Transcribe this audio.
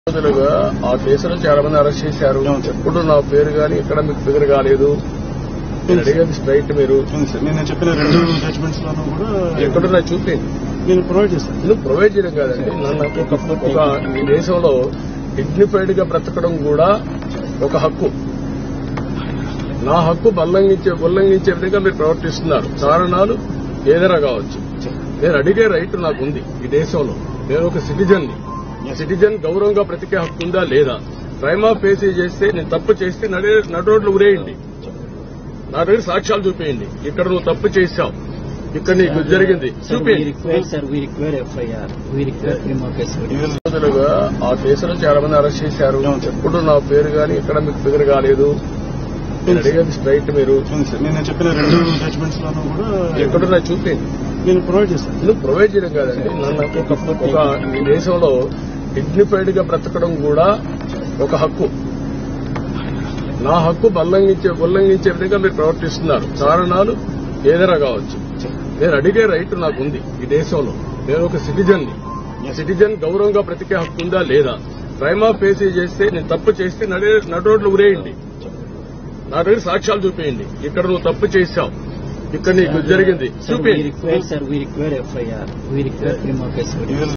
రోజులుగా ఆ కేసులో చాలా మంది అరెస్ట్ చేశారు అవును సార్. ఎప్పుడు నా పేరు గాని ఇక్కడ మీకు ఫిగర్ కాలేదు నేను అడిగేది స్ట్రైట్ మీరు ఉంది సార్ నేను చెప్పిన రెండు జడ్జ్మెంట్స్ లోనూ కూడా ఎక్కడున్నా చూపించండి నేను ప్రొవైడ్ చేస్తాను నువ్వు ప్రొవైడ్ చేయడం కాదండి నన్ను ఒక ఒక ఈ దేశంలో డిగ్నిఫైడ్ గా బ్రతకడం కూడా ఒక హక్కు నా హక్కు ఉల్లంఘించే ఉల్లంఘించే విధంగా మీరు ప్రవర్తిస్తున్నారు కారణాలు ఏదైనా కావచ్చు నేను అడిగే రైట్ నాకు ఉంది ఈ దేశంలో నేను ఒక సిటిజన్ ని సిటిజన్ గౌరవంగా బ్రతికే హక్కు ఉందా లేదా క్రైమ్ ఆఫ్ ఫేసీ చేస్తే నేను తప్పు చేస్తే నడి నడరోడ్లు ఉరేయండి నా దగ్గర సాక్ష్యాలు చూపేయండి ఇక్కడ నువ్వు తప్పు చేశావు ఇక్కడ నీకు జరిగింది Sir, we చూపేయండి require, sir, we require FIR. We require criminal case. రోజులుగా ఆ కేసులో చాలా మంది అరెస్ట్ చేశారు అవును సార్. ఎప్పుడు నా పేరు గాని ఇక్కడ మీకు ఫిగర్ కాలేదు నేను అడిగేది స్ట్రైట్ మీరు ఉంది సార్ నేను చెప్పిన రెండు జడ్జ్మెంట్స్ లోనూ కూడా ఎక్కడున్నా చూపించండి నేను ప్రొవైడ్ చేస్తాను నువ్వు ప్రొవైడ్ చేయడం కాదండి నన్ను ఒక ఒక ఈ దేశంలో డిగ్నిఫైడ్ గా బ్రతకడం కూడా ఒక హక్కు నా హక్కు ఉల్లంఘించే ఉల్లంఘించే విధంగా మీరు ప్రవర్తిస్తున్నారు కారణాలు ఏదైనా కావచ్చు నేను అడిగే రైట్ నాకు ఉంది ఈ దేశంలో నేను ఒక సిటిజన్ ని సిటిజన్ గౌరవంగా బ్రతికే హక్కు ఉందా లేదా క్రైమ్ ఆఫ్ ఫేసీ చేస్తే నేను తప్పు చేస్తే నడి నడరోడ్లు ఉరేయండి నా దగ్గర సాక్ష్యాలు చూపేయండి ఇక్కడ నువ్వు తప్పు చేశావు ఇక్కడ నీకు జరిగింది Sir, we చూపేయండి require, sir, we require FIR. We require criminal case.